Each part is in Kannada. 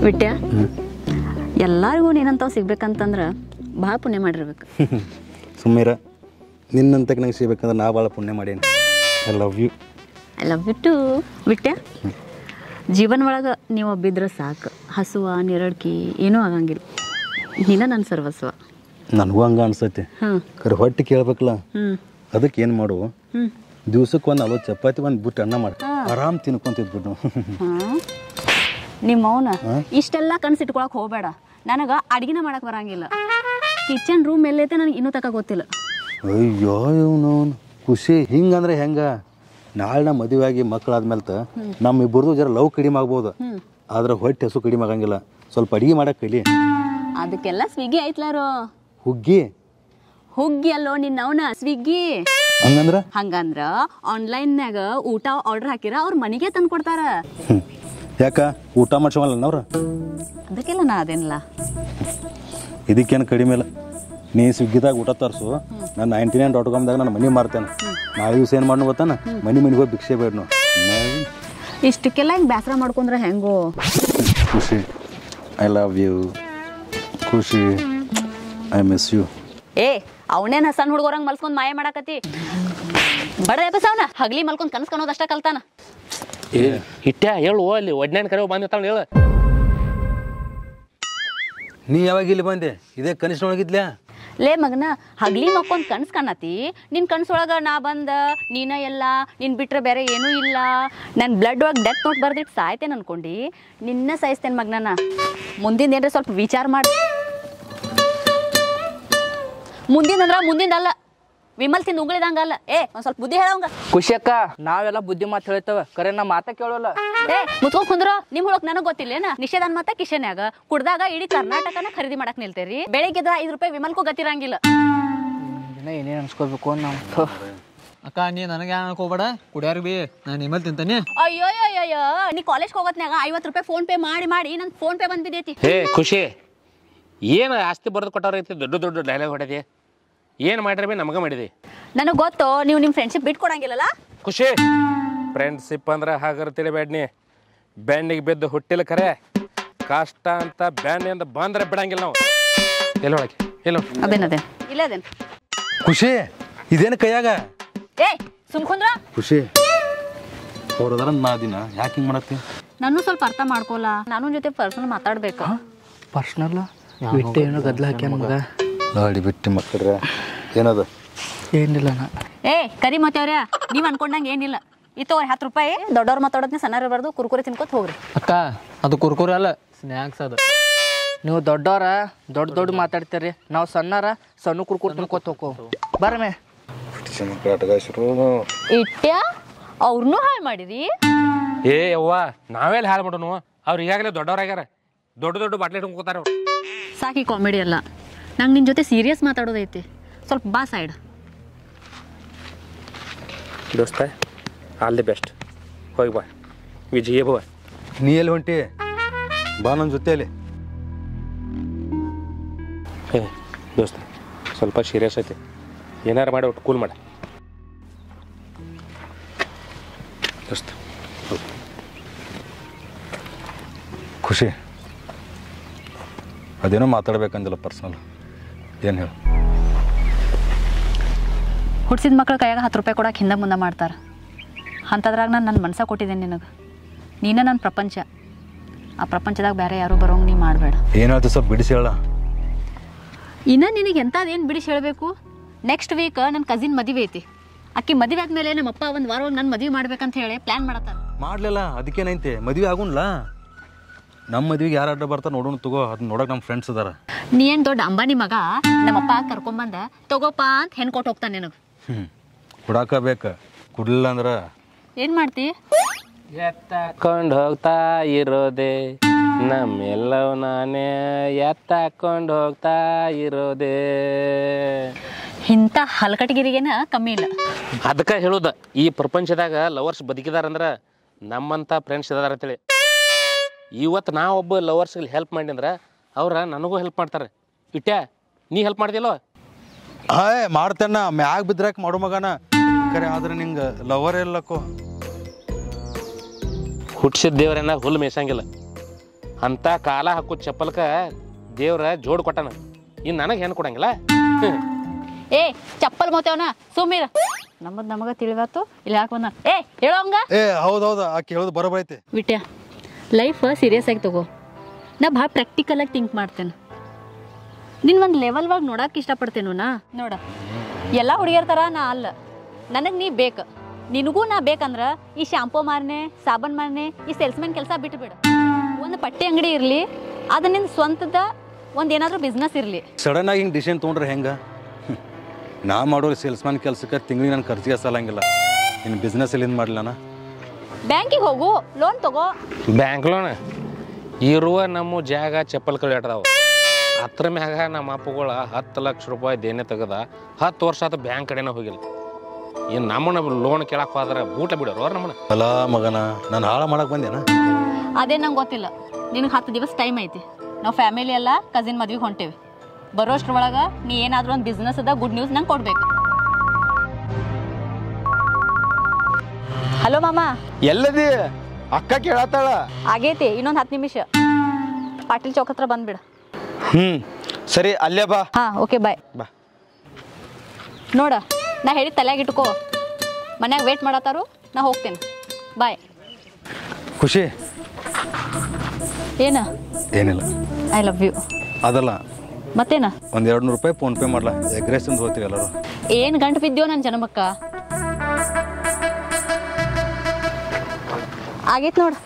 ಬಿಟ್ಟ್ಯಾ ಎಲ್ಲರಿಗೂ ನೀನಂತಾವ್ ಸಿಗ್ಬೇಕಂತಂದ್ರೆ ಭಾಳ ಪುಣ್ಯ ಮಾಡಿರ್ಬೇಕು ಸುಮ್ಮೀರ ನಿನ್ನಂತಕ್ಕೆ ನಂಗೆ ಸಿಗ್ಬೇಕಂದ್ರೆ ನಾ ಭಾಳ ಪುಣ್ಯ ಮಾಡೀನಿ I love you I love you too ಬಿಟ್ಟ್ಯಾ ಜೀವನ ಒಳಗೆ ನೀವು ಒಬ್ಬಿದ್ರೆ ಸಾಕು ಹಸುವ ನಿರಡ್ಕಿ ಏನೂ ಆಗಂಗಿಲ್ಲ ನೀನ ನನ್ನ ಸರ್ವಸ್ವ ನನಗೂ ಹಂಗೆ ಅನ್ಸತ್ತೆ ಹಾಂ ಕರೆ ಹೊಟ್ಟೆ ಕೇಳ್ಬೇಕಲ್ಲ ಹ್ಞೂ ಅದಕ್ಕೆ ಏನು ಮಾಡು ಹ್ಞೂ ದಿವ್ಸಕ್ಕೆ ಒಂದು ನಲ್ವತ್ತು ಚಪಾತಿ ಒಂದು ಬಿಟ್ಟು ಅನ್ನ ಮಾಡಿ ಆರಾಮ್ ತಿನ್ಕೊಂತಿದ್ಬಿಟ್ಟು ಹಾಂ ನಿಮ್ಮ ಮೌನ ಇಷ್ಟೆಲ್ಲ ಕನ್ಸಿಟ್ಕೊಳಕ್ ಹೋಗಬೇಡ ನನಗೆ ಅಡ್ಗಿನ ಮಾಡಕ್ ಬರಂಗಿಲ್ಲ ಕಿಚನ್ ರೂಮ್ ಎಲ್ಲೈತೆ ನನಗೆ ಇನ್ನೂ ತಕ ಗೊತ್ತಿಲ್ಲ ಅಯ್ಯೋ ಇವನು ಖುಷಿ ಹಿಂಗಂದ್ರೆ ಹೆಂಗ ನಾಳೆ ನಾ ಮದುವೆ ಆಗಿ ಮಕ್ಕಳಾದ್ಮೇಲೆ ತ ನಮ್ಮ ಇಬ್ಬರದು ಜರ ಲವ್ ಕಡಿಮೆ ಆಗ್ಬೋದು ಆದ್ರೆ ಹೊಟ್ಟೆ ಹಸು ಕಡಿಮೆ ಆಗಂಗಿಲ್ಲ ಸ್ವಲ್ಪ ಅಡಿಗೆ ಮಾಡಕ್ಕೆ ಕಲಿ ಅದಕ್ಕೆಲ್ಲ ಸ್ವಿಗ್ಗಿ ಐತ್ಲಾರೋ ಹುಗ್ಗಿ ಹುಗ್ಗಿ ಅಲ್ಲೋ ನಿನ್ನ ಅವನ ಸ್ವಿಗ್ಗಿ ಹಂಗಂದ್ರ ಹಂಗಂದ್ರ ಆನ್ಲೈನ್ಯಾಗ ಊಟ ಆರ್ಡರ್ ಹಾಕಿರ ಅವ್ರ ಮನೆಗೆ ತಂದು ಕೊಡ್ತಾರ ಹ್ಮ್. ಯಾಕ ಊಟ ಮಾಡ್ಸೋಲ್ಲ ಅವ್ರ ಅದಕ್ಕೆಲ್ಲ ನಾ ಅದೇನಿಲ್ಲ ಇದಕ್ಕೇನು ಕಡಿಮೆ ಇಲ್ಲ ನೀ ಸ್ವಿಗ್ಗಿದಾಗ ಊಟ ತರಿಸು ನಾನು ನೈಂಟಿ ನೈನ್ ಡಾಟ್ ಕಾಮ್ದಾಗ ನಾನು ಮನೆ ಮಾರ್ತೇನೆ ನಾಳೆ ದಿವಸ ಏನು ಮಾಡ್ನು ಗೊತ್ತಾನ ಮನೆ ಮನೆಗೆ ಹೋಗಿ ಭಿಕ್ಷೆ ಬೇಡ್ನು ಇಷ್ಟಕ್ಕೆಲ್ಲ ಹಿಂಗೆ ಬೇಸರ ಮಾಡ್ಕೊಂಡ್ರೆ ಹೆಂಗೋ ಖುಷಿ ಐ ಲವ್ ಯು ಖುಷಿ ಐ ಮಿಸ್ ಯು ಏ ಅವನೇನ ಸಣ್ಣ ಹುಡುಗರಂಗ್ ಮಲ್ಸ್ಕೊಂಡ್ ಮಾಯ ಮಾಡಾಕತಿ ಬಡ ಎಬ್ಬಸವನ ಹಗ್ಲಿ ಮಲ್ಕೊಂಡ್ ಕನಸ್ ಕಾಣೋದಷ್ಟ ಕಲ್ತಾನ ಏ ಹಿಟ್ಟ್ಯಾ ಹೇಳು ಅಲ್ಲಿ ಒಡ್ನಾನ್ ಕರೆ ಬಂದಿರ್ತಾವ ಹೇಳು ನೀ ಯಾವಾಗ ಇಲ್ಲಿ ಬಂದೆ ಇದೇ ಕನಿಷ್ಠ ಒಳಗಿದ್ಲ್ಯಾ ಲೇ ಮಗನ ಹಗ್ಲಿ ಮಕ್ಕೊಂದ್ ಕನ್ಸ್ ಕಾಣತಿ ನಿನ್ ಕನ್ಸೊಳಗ ನಾ ಬಂದ ನೀನ ಎಲ್ಲ ನಿನ್ ಬಿಟ್ರೆ ಬೇರೆ ಏನೂ ಇಲ್ಲ ನನ್ ಬ್ಲಡ್ ಒಳಗೆ ಡೆತ್ ನೋಟ್ ಬರ್ದಿಟ್ಟು ಸಾಯ್ತೇನೆ ಅನ್ಕೊಂಡಿ ನಿನ್ನ ಸಾಯಿಸ್ತೇನೆ ಮಗನ ಮುಂದಿನ ಏನ್ರ ಸ್ವಲ್ಪ ವಿಚಾರ ಮಾಡಿ ಮುಂದಿಂದಂದ್ರ ಮುಂದಿಂದಲ್ಲ ವಿಮಲ್ ತಿಂದು ಉಗಳಿದಂಗಲ್ಲ ಏ ಒಂದ್ ಸ್ವಲ್ಪ ಬುದ್ಧಿ ಹೇಳವಂಗ ಖುಷಿ ಅಕ್ಕ ನಾವೆಲ್ಲ ಬುದ್ಧಿ ಮಾತು ಹೇಳ್ತೇವೆ ಕರೆ ನಾ ಮಾತ ಕೇಳೋಲ್ಲ ಏ ಮುತ್ಕೊಂಡ್ ಕುಂದ್ರ ನಿಮ್ ಹುಳಕ್ ನನಗ್ ಗೊತ್ತಿಲ್ಲೇನ ನಿಷೇಧನ್ ಮತ್ತ ಕಿಶನ್ಯಾಗ ಕುಡ್ದಾಗ ಇಡೀ ಕರ್ನಾಟಕನ ಖರೀದಿ ಮಾಡಕ್ ನಿಲ್ತೇರಿ ಬೆಳಿಗ್ಗೆ ಎದ್ರ ಐದು ರೂಪಾಯಿ ವಿಮಲ್ಗೂ ಗತಿರಂಗಿಲ್ಲ ದಿನ ಏನೇನು ಅನ್ಸ್ಕೋಬೇಕು ನಾವು ಅಕ್ಕ ನೀ ನನಗೆ ಏನು ಅನ್ಕೋಬೇಡ ಕುಡಿಯಾರ ಬಿ ನಾನು ನಿಮ್ಮಲ್ಲಿ ತಿಂತಾನೆ ಅಯ್ಯೋ ಅಯ್ಯೋ ನೀ ಕಾಲೇಜ್ ಹೋಗೋತ್ನಾಗ ಐವತ್ತು ರೂಪಾಯಿ ಫೋನ್ ಪೇ ಮಾಡಿ ಮಾಡಿ ನನ್ ಫೋನ್ ಪೇ ಬಂದ್ಬಿದ್ದೈತಿ ಹೇ ಖುಷಿ ಏನು ಆಸ್ತಿ ಬರೆದು ಕೊಟ್ಟವ್ರೈತಿ ದೊಡ್ಡ ದೊಡ್ಡ ಡೈಲಾಗ್ ಹೊಡೆದಿ ಏನು ಮಾಡ್ರಿ ಬಿ ನಮಗೆ ಮಾಡಿದಿ ನನಗ್ ಗೊತ್ತು ನೀವು ನಿಮ್ ಫ್ರೆಂಡ್ಶಿಪ್ ಬಿಟ್ಟು ಕೊಡಂಗಿಲ್ಲಲ್ಲ ಖುಷಿ ಫ್ರೆಂಡ್ಶಿಪ್ ಅಂದ್ರೆ ಹಾಗಾರ ತಿಳಿಬೇಡ ನೀ ಬ್ಯಾಂಡಿಗೆ ಬಿದ್ದು ಹುಟ್ಟಿಲ್ಲ ಖರೆ ಕಷ್ಟ ಅಂತ ಬ್ಯಾಂಡಿಂದ ಬಂದ್ರೆ ಬಿಡಂಗಿಲ್ಲ ನಾವು ಎಲ್ಲೊಳಗೆ ಎಲ್ಲೋ ಅದೇನದೇನ್ ಇಲ್ಲ ಅದೇನ್ ಖುಷಿ ಇದೇನು ಕೈಯಾಗ ಏ ಸುಮ್ಕೊಂದ್ರ ಖುಷಿ ಅವ್ರದಾರ ನಾ ದಿನ ಯಾಕೆ ಹಿಂಗೆ ಮಾಡತ್ತಿ ನಾನು ಸ್ವಲ್ಪ ಅರ್ಥ ಮಾಡ್ಕೋಲ್ಲ ನಾನು ಜೊತೆ ಪರ್ಸನಲ್ ಮಾತಾಡ್ಬೇಕು ಪರ್ಸ್ನಲ್ ಬಿಟ್ಟು ಏನೋ ಗದ್ಲ ಹಾಕ್ಯಾನ ಮಗ ಲಾಡಿ ಬಿಟ್ಟು ಮಕ್ಕಳ್ರೆ ಏನದ ಏನಿಲ್ಲ ನಾ ಏ ಕರಿ ಮತ್ತವ್ರ ನೀವ್ ಅನ್ಕೊಂಡಂಗ ಏನಿಲ್ಲ ಇತ್ತು ಹತ್ತು ರೂಪಾಯಿ ದೊಡ್ಡವ್ರು ಮಾತಾಡೋದ್ನ ಸಣ್ಣ ಇರಬಾರ್ದು ಕುರ್ಕುರಿ ತಿನ್ಕೋತ ಹೋಗ್ರಿ ಅಕ್ಕ ಅದು ಕುರ್ಕುರೆ ಅಲ್ಲ ಸ್ನ್ಯಾಕ್ಸ್ ಅದು ನೀವು ದೊಡ್ಡವ್ರ ದೊಡ್ಡ ದೊಡ್ಡ ಮಾತಾಡ್ತೀರಿ ನಾವು ಸಣ್ಣರ ಸಣ್ಣ ಕುರ್ಕುರ್ ತಿನ್ಕೋತ ಹೋಗೋ ಬರಮೆ ಇಟ್ಟ್ಯ ಅವ್ರನ್ನೂ ಹಾಳು ಮಾಡಿರಿ ಏ ಅವ್ವ ನಾವೆಲ್ಲ ಹಾಳು ಮಾಡೋನು ಅವ್ರು ಈಗಾಗಲೇ ದೊಡ್ಡವ್ರಾಗ್ಯಾರ ದೊಡ್ಡ ದೊಡ್ಡ ಬಾಟ್ಲಿ ಇಟ್ಕೊಂಡ್ಕೋತಾರ ಅವ್ರು ಸಾಕಿ ಕಾಮಿಡಿ ಅಲ್ಲ ನಂಗೆ ನಿನ್ನ ಜೊತೆ ಸೀರಿಯಸ್ ಮಾತಾಡೋದೈತಿ ಸ್ವಲ್ಪ ಬಾ ಸೈಡ್ ದೋಸ್ತ ಆಲ್ ದಿ ಬೆಸ್ಟ್ ಹೋಗಿ ಬಾ ವಿಜಯ ಬಾ ನೀ ಎಲ್ಲಿ ಹೊಂಟಿ ಬಾ ನನ್ನ ಜೊತೆಯಲ್ಲಿ ಏ ದೋಸ್ತ ಸ್ವಲ್ಪ ಸೀರಿಯಸ್ ಐತಿ ಏನಾರು ಮಾಡಿ ಒಟ್ಟು ಕೂಲ್ ಮಾಡ ದೋಸ್ತ ಖುಷಿ ಅದೇನೋ ಮಾತಾಡ್ಬೇಕಂದಿಲ್ಲ ಪರ್ಸನಲ್ ಏನು ಹೇಳು ಹುಡ್ಸಿದ ಮಕ್ಳ ಕೈಯಾಗ ಹತ್ತು ರೂಪಾಯಿ ಕೊಡಕ್ಕೆ ಹಿಂದೆ ಮುಂದೆ ಮಾಡ್ತಾರೆ ಅಂಥದ್ರಾಗ ನಾನು ನನ್ನ ಮನ್ಸ ಕೊಟ್ಟಿದ್ದೇನೆ ನಿನಗೆ ನೀನೇ ನನ್ನ ಪ್ರಪಂಚ ಆ ಪ್ರಪಂಚದಾಗ ಬೇರೆ ಯಾರೂ ಬರೋಂಗೆ ನೀ ಮಾಡಬೇಡ ಏನು ಹೇಳ್ತಿ ಸ್ವಲ್ಪ ಬಿಡಿಸಿ ಹೇಳ ಇನ್ನು ನಿನಗೆ ಎಂಥದ್ದೇನು ಬಿಡಿಸಿ ಹೇಳಬೇಕು ನೆಕ್ಸ್ಟ್ ವೀಕ್ ನನ್ನ ಕಸಿನ್ ಮದುವೆ ಐತಿ ಆಕಿ ಮದುವೆ ಆದ್ಮೇಲೆ ನಮ್ಮಪ್ಪ ಒಂದು ವಾರ ನನ್ನ ಮದುವೆ ಮಾಡ್ಬೇಕಂತ ಹೇಳಿ ಪ್ಲ್ಯಾನ್ ಮಾಡತ್ತಾರ ಮಾಡ್ಲಿಲ್ಲ ಅದಕ್ಕೇನೈತೆ ಮದ್ವೆ ಆಗುನ್ಲ ನಮ್ಮ ಮದ್ವೆಗೆ ಯಾರು ಅಡ್ಡ ಬರ್ತಾರೆ ನೋಡೋಣ ತಗೋ ಅದನ್ನ ನೋಡಕ್ ನಮ್ಮ ಫ್ರೆಂಡ್ಸ್ ಅದಾರ ನೀ ಏನು ದೊಡ್ಡ ಅಂಬಾನಿ ಮಗ ನಮ್ಮಪ್ಪ ಕರ್ಕೊಂಬಂದ ತಗೋಪ್ಪ ಅಂತ ಹೆಣ್ಣು ಕೊಟ್ಟು ಹೋಗ್ತಾನೆ ನಿನಗೆ ಹ್ಞೂ ಕುಡಾಕ ಬೇಕು ಕುಡ್ಲಿಲ್ಲ ಅಂದ್ರೆ ಏನು ಮಾಡ್ತಿ ಎತ್ತಾಕೊಂಡು ಹೋಗ್ತಾ ಇರೋದೆ ನಮ್ಮೆಲ್ಲವ್ ನಾನೇ ಎತ್ತಾಕೊಂಡು ಹೋಗ್ತಾ ಇರೋದೆ ಇಂಥ ಹಲಕಟಗಿರಿಗೇನ ಕಮ್ಮಿ ಇಲ್ಲ ಅದಕ್ಕೆ ಹೇಳೋದು ಈ ಪ್ರಪಂಚದಾಗ ಲವರ್ಸ್ ಬದುಕಿದಾರಂದ್ರೆ ನಮ್ಮಂಥ ಫ್ರೆಂಡ್ಸ್ ಇದಾರ ಅಂತೇಳಿ ಇವತ್ತು ನಾ ಒಬ್ಬ ಲವರ್ಸ್ಗೆ ಹೆಲ್ಪ್ ಮಾಡಿದ್ರೆ ಅವ್ರ ನನಗೂ ಹೆಲ್ಪ್ ಮಾಡ್ತಾರೆ ಇಟ್ಯಾ ನೀ ಹೆಲ್ಪ್ ಮಾಡ್ದಿಲ್ಲೋ ಹಾಯ್ ಮಾಡ್ತೇನ ಮ್ಯಾಗ ಬಿದ್ರಾಕ ಮಾಡೋ ಮಗನ ಕರೆ ಆದ್ರೆ ನಿಂಗೆ ಲವರ್ ಎಲ್ಲಕ್ಕೋ ಹುಟ್ಟಿಸಿದ ದೇವರನ್ನ ಹುಲ್ಲು ಮೇಯ್ಸಂಗಿಲ್ಲ ಅಂತ ಕಾಲ ಹಾಕೋ ಚಪ್ಪಲ್ಕ ದೇವ್ರ ಜೋಡ್ ಕೊಟ್ಟಾನ ಇನ್ನು ನನಗೆ ಹೆಣ್ಣು ಕೊಡಂಗಿಲ್ಲ ಹ್ಮ್. ಏ ಚಪ್ಪಲ್ ಮೋತೇವನ ಸುಮ್ಮೀರ ನಮ್ಮದು ನಮಗ ತಿಳಿವಾತು ಇಲ್ಲಿ ಯಾಕೆ ಬಂದ ಏ ಹೇಳೋ ಹಂಗ ಏ ಹೌದೌದು ಆ ಕೇಳೋದು ಬರೋಬರ್ ಐತಿ ವಿಟ್ಯ ಲೈಫ್ ಸೀರಿಯಸ್ ಆಗಿ ತಗೋ ನಾ ಭಾಳ ಪ್ರಾಕ್ಟಿಕಲಾಗಿ ಥಿಂಕ್ ಮಾಡ್ತೇನೆ ನಿನ್ನ ಒಂದು ಲೆವೆಲ್ ಒಳಗೆ ನೋಡಕ್ಕೆ ಇಷ್ಟಪಡ್ತೇನು ನಾ ನೋಡ ಎಲ್ಲ ಹುಡುಗಿಯರ ಥರ ನಾ ಅಲ್ಲ ನನಗೆ ನೀ ಬೇಕು ನಿನಗೂ ನಾ ಬೇಕಂದ್ರೆ ಈ ಶಾಂಪೂ ಮಾರನೆ ಸಾಬನ್ ಮಾರನೆ ಈ ಸೇಲ್ಸ್ಮನ್ ಕೆಲಸ ಬಿಟ್ಟು ಬಿಡು ಒಂದು ಪಟ್ಟಿ ಅಂಗಡಿ ಇರಲಿ ಅದು ನಿನ್ನ ಸ್ವಂತದ ಒಂದು ಏನಾದರೂ ಬಿಸ್ನೆಸ್ ಇರಲಿ ಸಡನ್ ಆಗಿ ಹಿಂಗೆ ಡಿಸಿಷನ್ ತೊಗೊಂಡ್ರೆ ಹೆಂಗೆ ಹ್ಮ್. ನಾ ಮಾಡೋ ಸೇಲ್ಸ್ಮನ್ ಕೆಲ್ಸಕ್ಕೆ ತಿಂಗಳಿಗೆ ನನ್ನ ಖರ್ಚಿಗೆ ಸಲಂಗಿಲ್ಲ ಇನ್ನು ಬಿಸ್ನೆಸ್ ಎಲ್ಲಿಂದ ಮಾಡಲಿ ನಾನು ಬ್ಯಾಂಕಿಗೆ ಹೋಗು ಲೋನ್ ತಗೋ ಬ್ಯಾಂಕ್ ಲೋನ್ ಇರುವ ನಮ್ಮ ಜಾಗ ಚಪ್ಪಲ್ ಕಳಿ ಅದಾವ ಅದ್ರ ಮ್ಯಾಗ ನಮ್ಮ ಅಪ್ಪಗಳ ಹತ್ತು ಲಕ್ಷ ರೂಪಾಯಿ ದೇನೆ ತೆಗದ ಹತ್ತು ವರ್ಷ ಆತ ಬ್ಯಾಂಕ್ ಕಡೆನೇ ಹೋಗಿಲ್ಲ ಇನ್ನು ನಮ್ಮನ್ನ ಲೋನ್ ಕೇಳಕ್ಕೆ ಹೋದ್ರೆ ಬೂಟ ಬಿಡೋರು ಅವ್ರು ನಮ್ಮನ್ನ ಅಲ್ಲ ಮಗನ ನಾನು ಹಾಳು ಮಾಡಕ್ಕೆ ಬಂದೇನ ಅದೇ ನಂಗೆ ಗೊತ್ತಿಲ್ಲ ನಿನಗೆ ಹತ್ತು ದಿವಸ ಟೈಮ್ ಐತಿ ನಾವು ಫ್ಯಾಮಿಲಿ ಎಲ್ಲ ಕಸಿನ್ ಮದ್ವೆಗೆ ಹೊಂಟೇವಿ ಬರೋಷ್ಟ್ರೊಳಗೆ ನೀ ಏನಾದರೂ ಒಂದು ಬಿಸ್ನೆಸ್ ಅದ ಗುಡ್ ನ್ಯೂಸ್ ನಂಗೆ ಕೊಡ್ಬೇಕು ಹಲೋ ಮಾಮ ಎಲ್ಲದಿ ಅಕ್ಕ ಕೇಳತ್ತಾಳ ಆಗೈತಿ ಇನ್ನೊಂದು ಹತ್ತು ನಿಮಿಷ ಪಾಟೀಲ್ ಚೌಕ್ ಹತ್ರ ಬಂದ್ಬಿಡ ಹ್ಮ್ ಸರಿ ಅಲ್ಲೇ ಬಾ ಹಾಂ ಓಕೆ ಬಾಯ್ ಬಾ. ನೋಡ ನಾ ಹೇಳಿ ತಲೆಯಾಗ ಇಟ್ಕೋ ಮನ್ಯಾಗ ವೇಟ್ ಮಾಡತ್ತಾರು ನಾ ಹೋಗ್ತೇನೆ ಬಾಯ್ ಖುಷಿ ಏನ ಏನಿಲ್ಲ ಐ ಲವ್ ಯು ಅದಲ್ಲ ಮತ್ತೇನ ಒಂದು ಎರಡು ನೂರು ರೂಪಾಯಿ ಫೋನ್ಪೇ ಮಾಡಲ ಎಗ್ರೆಸ್ ಅಂತ ಹೋಗ್ತೀವಿ ಎಲ್ಲರೂ ಏನು ಗಂಟು ಬಿದ್ದಿಯೋ ನನ್ನ ಜನಮಕ್ಕ ಆಗೈತ್ ನೋಡು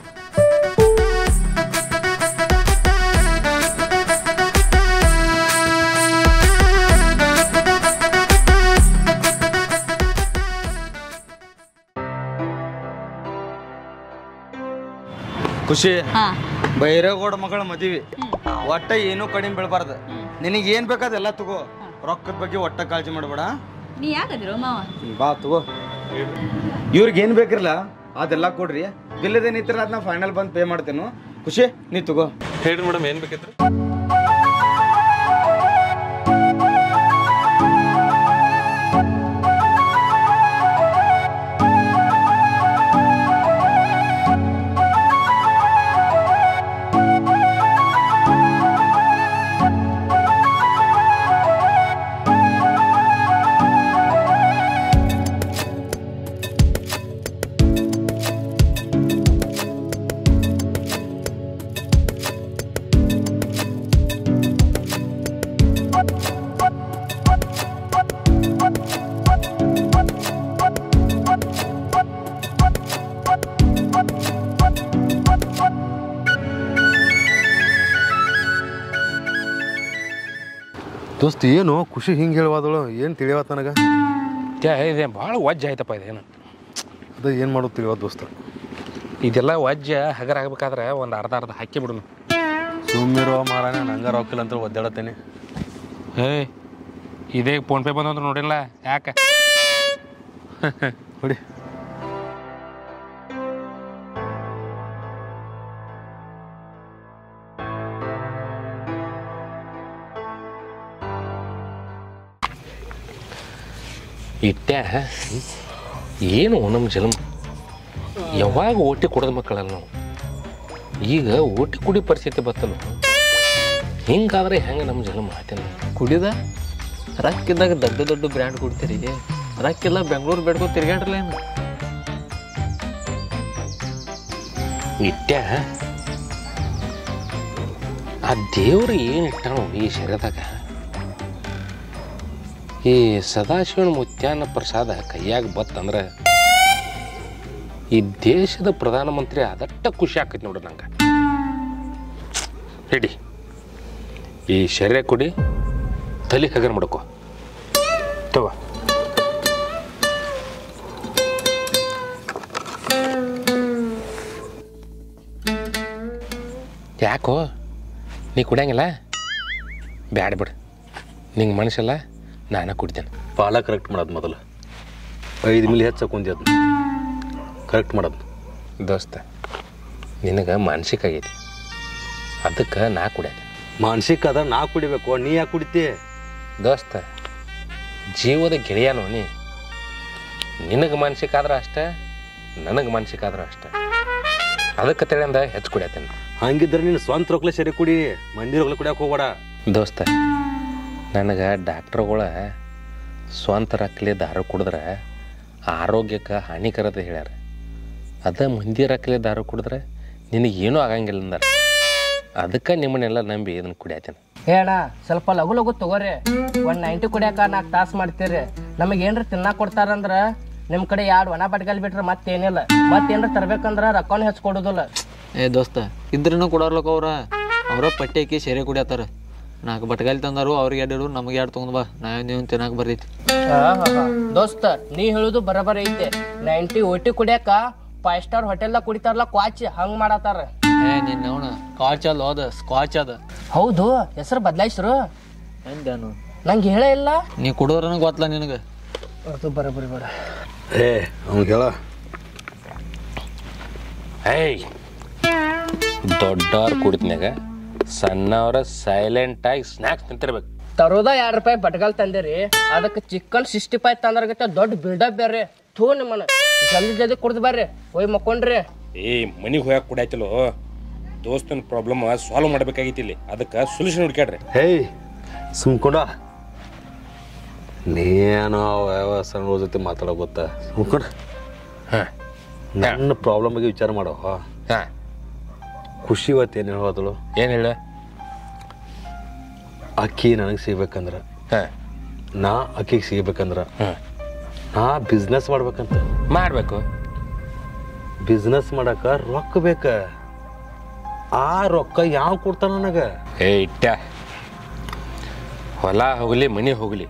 ಖುಷಿ ಹಾ ಬೈರೇಗೌಡ ಮಗಳ ಮದುವೆ ಒಟ್ಟ ಏನೂ ಕಡಿಮೆ ಬೀಳ್ಬಾರ್ದು ನಿನಗೆ ಏನ್ ಬೇಕಾದೆಲ್ಲ ತಗೋ ರೊಕ್ಕದ ಬಗ್ಗೆ ಒಟ್ಟ ಕಾಳಜಿ ಮಾಡಬೇಡ ನೀ ಯಾಕದಿರೋ ಮಾವ ಬಾ ತಗೋ ಇವ್ರಿಗೆ ಏನ್ ಬೇಕಿರಲ್ಲ ಅದೆಲ್ಲ ಕೊಡ್ರಿ ಬಿಲ್ಲದೇನಿತ್ರ ಅದನ್ನ ಫೈನಲ್ ಬಂದು ಪೇ ಮಾಡ್ತೇನು ಖುಷಿ ನೀ ತಗೋ ಹೇಳ್ರಿ ಮೇಡಮ್ ಏನ್ ಬೇಕಿತ್ತು ದೋಸ್ತ್ ಏನು ಖುಷಿ ಹಿಂಗೆ ಹೇಳುವಾದಳು ಏನು ತಿಳಿಯವತ್ತು ನನಗೆ ತ್ಯಾ, ಇದೆ ಭಾಳ ವಜ್ಜ ಆಯ್ತಪ್ಪ ಇದೇನು ಅದು ಏನು ಮಾಡೋದು ತಿಳಿಯೋದು ದೋಸ್ತ ಇದೆಲ್ಲ ವಜ್ಜ ಹಗರ ಆಗ್ಬೇಕಾದ್ರೆ ಒಂದು ಅರ್ಧ ಅರ್ಧ ಹಾಕಿ ಬಿಡುನು ಸುಮ್ಮಿರೋ ಮಾರಾಯ ನಂಗೆ ರೊಕ್ಕಿಲ್ಲ ಅಂತ ಒದ್ದಾಡತ್ತೇನೆ ಏಯ್ ಇದೇ ಫೋನ್ ಪೇ ಬಂದಂದ್ರೆ ನೋಡಿಲ್ಲ ಯಾಕೆ ಹೊಡಿ ಇಟ್ಟ ಏನು ನಮ್ಮ ಜನ್ಮ ಯಾವಾಗ ಓಟಿ ಕೊಡದ ಮಕ್ಕಳಲ್ಲ ನಾವು ಈಗ ಓಟಿ ಕುಡಿ ಪರಿಸ್ಥಿತಿ ಬತ್ತಲ್ಲ ಹಿಂಗಾದ್ರೆ ಹೆಂಗೆ ನಮ್ಮ ಜನ್ಮ ಮಾತಿನ ಕುಡಿದ ರಕ್ಕಿದ್ದಾಗ ದೊಡ್ಡ ದೊಡ್ಡ ಬ್ರ್ಯಾಂಡ್ ಕೊಡ್ತೀರಿ ರಕ್ಕಿಲ್ಲ ಬೆಂಗಳೂರು ಬೇಡ್ಕೊ ತಿರ್ಗಾಡ್ರಲ್ಲ ಏನು ಇಟ್ಟ ಆ ದೇವ್ರು ಏನು ಇಟ್ಟಾನು ಈ ಶರೀರದಾಗ ಈ ಸದಾಶಿವನ ಮುತ್ಯಾನ ಪ್ರಸಾದ ಕೈಯಾಗ ಬತ್ತಂದ್ರೆ ಈ ದೇಶದ ಪ್ರಧಾನಮಂತ್ರಿ ಅದಟ್ಟ ಖುಷಿ ಆಕೈತಿ ನೋಡು ನಂಗೆ ಹಿಡಿ ಈ ಶರೀರ ಕುಡಿ ತಲೆ ಹಗರ್ ಮಾಡ್ಕೋ ತಗೋ ಯಾಕೋ ನೀ ಕುಡಿಯಂಗಿಲ್ಲ ಬ್ಯಾಡ ಬಿಡು ನಿಂಗೆ ಮನಸ್ಸಲ್ಲ ನಾನು ಕುಡಿತೇನೆ ಪಾಲ ಕರೆಕ್ಟ್ ಮಾಡೋದು ಮೊದಲು ಐದು ಮಿಲಿ ಹೆಚ್ಚು ಕುಂದಿ ಅದನ್ನ ಕರೆಕ್ಟ್ ಮಾಡೋದು ದೋಸ್ತ ನಿನಗೆ ಮಾನಸಿಕ ಆಗೈತಿ ಅದಕ್ಕೆ ನಾ ಕುಡಿಯತ್ತೆ ಮಾನಸಿಕ ಅದ ನಾ ಕುಡಿಬೇಕು ನೀ ಯಾಕೆ ಕುಡಿತಿ ದೋಸ್ತ ಜೀವದ ಗೆಳೆಯನು ನೀ ನಿನಗೆ ಮಾನಸಿಕ ಆದ್ರೆ ಅಷ್ಟೇ ನನಗೆ ಮಾನಸಿಕ ಆದ್ರೆ ಅಷ್ಟೇ ಅದಕ್ಕೆ ತಿಳಿಯಿಂದ ಹೆಚ್ಚು ಕುಡಿಯತ್ತೇನೆ ಹಂಗಿದ್ರೆ ನೀನು ಸ್ವಂತ ರೊಕ್ಲೆ ಸರಿ ಕುಡಿ ಮಂದಿ ರೊಕ್ಲೆ ಕುಡಿಯಕ್ಕೆ ಹೋಗ್ಬೇಡ ದೋಸ್ತ ನನಗೆ ಡಾಕ್ಟ್ರುಗಳ ಸ್ವಂತ ರಕ್ಲೆ ದಾರು ಕುಡಿದ್ರೆ ಆರೋಗ್ಯಕ್ಕೆ ಹಾನಿಕರದ ಹೇಳ್ಯಾರ ಅದ ಮಂದಿ ರಕ್ಲೆ ದಾರು ಕುಡಿದ್ರೆ ನಿನಗೇನೂ ಆಗಂಗಿಲ್ಲ ಅಂದಾರ ಅದಕ್ಕೆ ನಿಮ್ಮನ್ನೆಲ್ಲ ನಂಬಿ ಇದನ್ನು ಕುಡಿಯತ್ತೀನಿ ಏಣ ಸ್ವಲ್ಪ ಲಘು ಲಘು ತಗೋರಿ ಒಂದ್ ನೈಂಟಿ ಕುಡಿಯಾಕ ನಾಲ್ಕು ತಾಸು ಮಾಡ್ತೀರಿ ನಮಗೆ ಏನ್ರ ತಿನ್ನಾಕ ಕೊಡ್ತಾರಂದ್ರ ನಿಮ್ ಕಡೆ ಎರಡು ಒಣ ಬಟ್ಗಲ್ ಬಿಟ್ರೆ ಮತ್ತೇನಿಲ್ಲ ಮತ್ತೇನ್ರ ತರ್ಬೇಕಂದ್ರ ರೊಕ್ಕನ ಹೆಚ್ಚಿಕೊಡುದಿಲ್ಲ ಏ ದೋಸ್ತ ಇದ್ರೂ ಕೊಡೋರ್ಲಕ್ಕ ಅವ್ರ ಅವರ ಪಟ್ಟಿ ಹಾಕಿ ಸೆರೆ ಕುಡಿಯತ್ತಾರ ನಾಲ್ಕು ಬಟ್ಗಾಲಿ ತಂದಾರು ಅವ್ರಿಗೆ ಎರಡು ನಮಗೆ ಎರಡು ತೊಗೊಂಡ್ ಬಾ ನಾ ನೀವು ತಿನ್ನಕ್ಕೆ ಬರ್ತೈತಿ ದೋಸ್ತ ನೀ ಹೇಳುದು ಬರಬರ ಐತೆ ನೈಂಟಿ ಓಟಿ ಕುಡಿಯಾಕ ಫೈವ್ ಸ್ಟಾರ್ ಹೋಟೆಲ್ದಾಗ ಕುಡಿತಾರಲ್ಲ ಕ್ವಾಚ್ ಹಂಗ್ ಮಾಡತ್ತಾರ ಏ ನಿನ್ನ ಅವನ ಸ್ಕಾಚ್ ಅಲ್ಲ ಅದ ಸ್ಕಾಚ್ ಅದ ಹೌದು ಹೆಸರು ಬದಲಾಯಿಸ್ರು ಎಂದೇನು ನಂಗೆ ಹೇಳೇ ಇಲ್ಲ ನೀ ಕುಡಿದ್ರನ ಗೊತ್ತಲ್ಲ ನಿನಗೆ ಅದು ಬರಬರಿ ಬರ ಏ ಅವ್ನಿಗೆ ಹೇಳ ಏಯ್ ದೊಡ್ಡವ್ರು ಕುಡಿದ್ನಾಗ ಸಣ್ಣವ್ರ ಸೈಲೆಂಟಾಗಿ ಸ್ನ್ಯಾಕ್ಸ್ ತಿಂತಿರ್ಬೇಕು ತರೋದ ಎರಡ್ ರೂಪಾಯಿ ಬಟ್ಗಲ್ ತಂದಿರಿ ಅದಕ್ಕೆ ಚಿಕನ್ ಸಿಕ್ಸ್ಟಿ ಫೈವ್ ತಂದ್ರಗತ್ತೆ ದೊಡ್ಡ ಬಿಲ್ಡಪ್ ಬೇರೆ ಥೂ ನಿಮ್ಮನ್ನ ಜಲ್ದಿ ಜಲ್ದಿ ಕುಡ್ದು ಬರ್ರಿ ಹೋಯ್ ಮಕ್ಕೊಂಡ್ರಿ ಏ ಮನಿಗೆ ಹೋಗಕ್ಕೆ ಕುಡಿಯಾತಿಲ್ಲೋ ದೋಸ್ತನ ಪ್ರಾಬ್ಲಮ್ ಸಾಲ್ವ್ ಮಾಡ್ಬೇಕಾಗಿತ್ತು ಇಲ್ಲಿ ಅದಕ್ಕೆ ಸೊಲ್ಯೂಷನ್ ಹುಡ್ಕ್ಯಾಡ್ರಿ ಹೇಯ್ ಸುಮ್ಕೊಂಡ ನೀನು ಯಾವ ಸಣ್ಣ ಜೊತೆ ಮಾತಾಡೋ ಗೊತ್ತಾ ಸುಮ್ಕೊಂಡ ಹಾಂ ನನ್ನ ಪ್ರಾಬ್ಲಮ್ ಬಗ್ಗೆ ವಿಚಾರ ಮಾಡೋ ಹಾಂ ಖುಷಿ ಇವತ್ತು ಏನು ಹೇಳೋದಳು ಏನು ಹೇಳ ಅಕ್ಕಿ ನನಗೆ ಸಿಗ್ಬೇಕಂದ್ರ ಹಾಂ ನಾ ಅಕ್ಕಿಗೆ ಸಿಗ್ಬೇಕಂದ್ರ ಹಾಂ ನಾ ಬಿಸ್ನೆಸ್ ಮಾಡ್ಬೇಕಂತ ಮಾಡಬೇಕು ಬಿಸ್ನೆಸ್ ಮಾಡಕ ರೊಕ್ಕ ಬೇಕ ಆ ರೊಕ್ಕ ಯಾವ ಕೊಡ್ತಾನ ನನಗ ಏ ಇಟ್ಟ ಹೊಲ ಹೋಗಲಿ ಮನೆ ಹೋಗಲಿ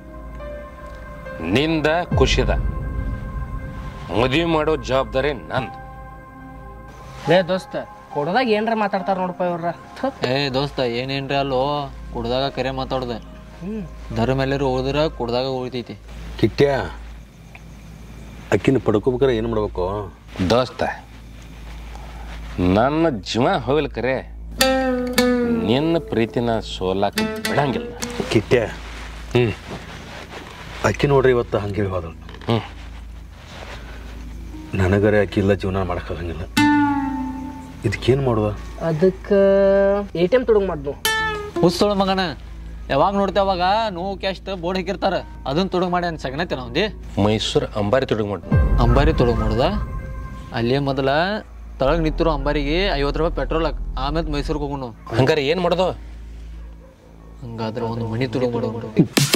ನಿಂದ ಖುಷಿದ ಮದುವೆ ಮಾಡೋ ಜವಾಬ್ದಾರಿ ನಂದು ಲೇ ದೋಸ್ತ ಕೊಡದಾಗ ಏನ್ರ ಮಾತಾಡ್ತಾರ ನೋಡಪ್ಪ ಇವ್ರ ಏ ದೋಸ್ತ ಏನೇನ್ರಿ ಅಲ್ಲೋ ಕುಡ್ದಾಗ ಕರೆ ಮಾತಾಡ್ದೆ ಧರ್ಮ ಎಲ್ಲರೂ ಉಳಿದ್ರ ಕುಡ್ದಾಗ ಉಳಿತೈತಿ ಕಿಟ್ಟ್ಯ ಅಕ್ಕಿನ ಪಡ್ಕೋಬೇಕಾರೆ ಏನು ಮಾಡ್ಬೇಕು ದೋಸ್ತ ನನ್ನ ಜೀವ ಹೋಗ್ಲಿ ಕರೆ ನಿನ್ನ ಪ್ರೀತಿನ ಸೋಲಾಕ ಬಿಡಂಗಿಲ್ಲ ಕಿಟ್ಟ್ಯ ಹ್ಞೂ ಅಕ್ಕಿ ನೋಡ್ರಿ ಇವತ್ತು ಹಂಗೆ ಹೋದಳು ಹ್ಞೂ ನನಗರೆ ಅಕ್ಕಿ ಇಲ್ಲ ಜೀವನ ಮಾಡೋಕ್ಕಾಗಂಗಿಲ್ಲ ಇದಕ್ಕೇನು ಮಾಡುವ ಅದಕ್ಕೆ ಎ ಟಿ ಎಮ್ ತುಡುಗ್ ಮಾಡ್ದು ಹುಸ್ತೋಳ ಮಗನ ಯಾವಾಗ ನೋಡ್ತೇವೆ ಅವಾಗ ನೋವು ಕ್ಯಾಸ್ಟ್ ಬೋರ್ಡ್ ಹಾಕಿರ್ತಾರ ಅದನ್ನ ತೊಡಗ್ ಮಾಡಿ ಅನ್ ಸಗಣತೆ ನಾವಂದಿ ಮೈಸೂರು ಅಂಬಾರಿ ತೊಡಗು ಮಾಡಿ ಅಂಬಾರಿ ತೊಡಗ್ ಮಾಡುದ ಅಲ್ಲೇ ಮೊದಲ ತಳಗ್ ನಿಂತಿರೋ ಅಂಬಾರಿಗೆ ಐವತ್ತು ರೂಪಾಯಿ ಪೆಟ್ರೋಲ್ ಹಾಕ್ ಆಮೇಲೆ ಮೈಸೂರಿಗೆ ಹೋಗೋಣ ಹಂಗಾರೆ ಏನು ಮಾಡೋದು ಹಂಗಾದ್ರೆ ಒಂದು ಮನಿ ತೊಡಗ್ ಮಾಡೋದು